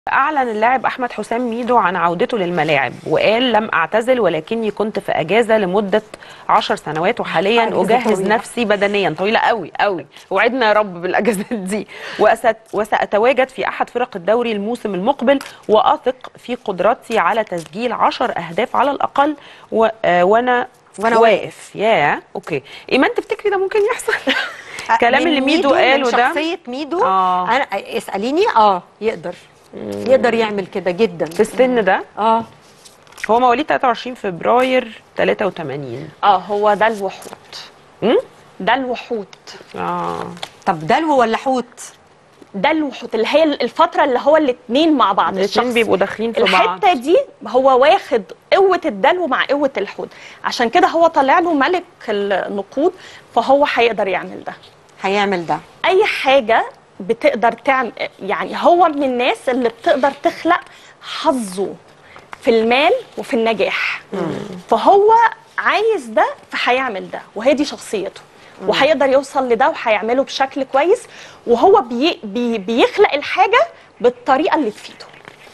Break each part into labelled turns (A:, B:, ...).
A: أعلن اللاعب أحمد حسام ميدو عن عودته للملاعب وقال لم أعتزل ولكني كنت في أجازة لمدة عشر سنوات وحاليا
B: أجازة
A: أجهز
B: طويلة.
A: نفسي بدنيا طويلة قوي قوي وعدنا يا رب بالأجازات دي وأست وسأتواجد في أحد فرق الدوري الموسم المقبل وأثق في قدرتي على تسجيل عشر أهداف على الأقل و... آه، وأنا
B: وأنا
A: واقف يا أوكي إيمان تفتكري ده ممكن يحصل؟ الكلام
B: من
A: اللي ميدو
B: من
A: قاله ده
B: شخصيه ميدو
A: آه.
B: انا اساليني اه يقدر يقدر يعمل كده جدا
A: في السن ده
B: اه
A: هو مواليد 23 فبراير 83
C: اه هو ده الوحوت
A: امم
C: ده الوحوت
A: اه
B: طب دلو ولا حوت
C: ده الوحوت اللي هي الفتره اللي هو الاثنين مع بعض
A: الاثنين
C: الشخص
A: بيبقوا داخلين في بعض
C: الحته دي هو واخد قوه الدلو مع قوه الحوت عشان كده هو طالع له ملك النقود فهو هيقدر يعمل ده
B: هيعمل ده
C: اي حاجه بتقدر تعمل يعني هو من الناس اللي بتقدر تخلق حظه في المال وفي النجاح فهو عايز ده فهيعمل ده وهي دي شخصيته وهيقدر يوصل لده وهيعمله بشكل كويس وهو بي بي بيخلق الحاجه بالطريقه اللي تفيده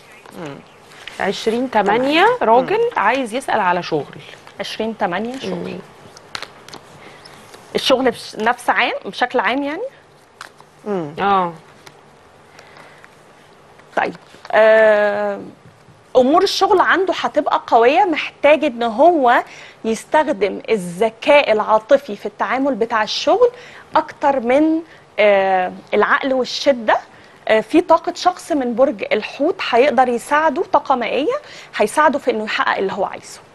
A: 20 8 راجل عايز يسأل على شغل
C: 20 8 شغل الشغل بش- نفس عام بشكل عام يعني
A: اه
C: طيب آه، امور الشغل عنده هتبقى قويه محتاج ان هو يستخدم الذكاء العاطفي في التعامل بتاع الشغل اكتر من آه، العقل والشده آه، في طاقة شخص من برج الحوت هيقدر يساعده طاقة مائية هيساعده في انه يحقق اللي هو عايزه